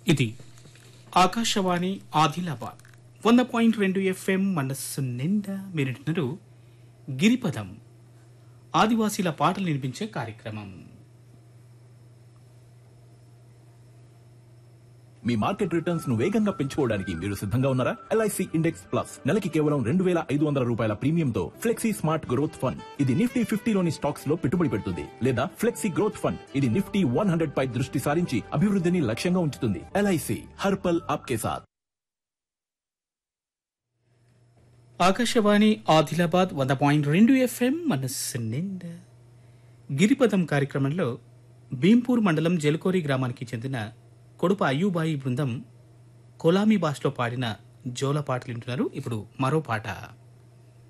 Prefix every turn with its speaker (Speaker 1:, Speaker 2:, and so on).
Speaker 1: ఇది ఆకాశవాణి ఆదిలాబాద్ వంద పాయింట్ రెండు ఎఫ్ఎం మనస్సు నిండా మీరింటున్నారు గిరిపదం ఆదివాసీల పాటలు వినిపించే కార్యక్రమం
Speaker 2: మీ మార్కెట్ రిటర్న్స్ ను వేగంగా పెంచుకోవడానికి మీరు సిద్ధంగా ఉన్నారా ఎల్ఐసి ఇండెక్స్ ప్లస్ నెలకి కేవలం రెండు వేల ఐదు వందల రూపాయల ప్రీమియంతో ఫ్లెక్సీ స్మార్ట్ గ్రోత్ ఫండ్ ఇది నిఫ్టీ ఫిఫ్టీలోని స్టాక్స్ లో పెట్టుబడి పెడుతుంది లేదా ఫ్లెక్సీ గ్రోత్ ఫండ్ ఇది నిఫ్టీ వన్ హండ్రెడ్ పై దృష్టి సారించి అభివృద్ధిని లక్ష్యంగా ఉంచుతుంది ఎల్ఐసి హర్పల్ ఆప్కే సాథ్
Speaker 1: ఆకాశవాణి ఆదిలాబాద్ వంద పాయింట్ రెండు ఎఫ్ఎం మనస్సు నిండా గిరిపదం కార్యక్రమంలో భీంపూర్ మండలం జలకోరి గ్రామానికి చెందిన కొడుప అయ్యూబాయి బృందం కొలామీ భాషలో పాడిన జోల పాటలు వింటున్నారు ఇప్పుడు మరో పాట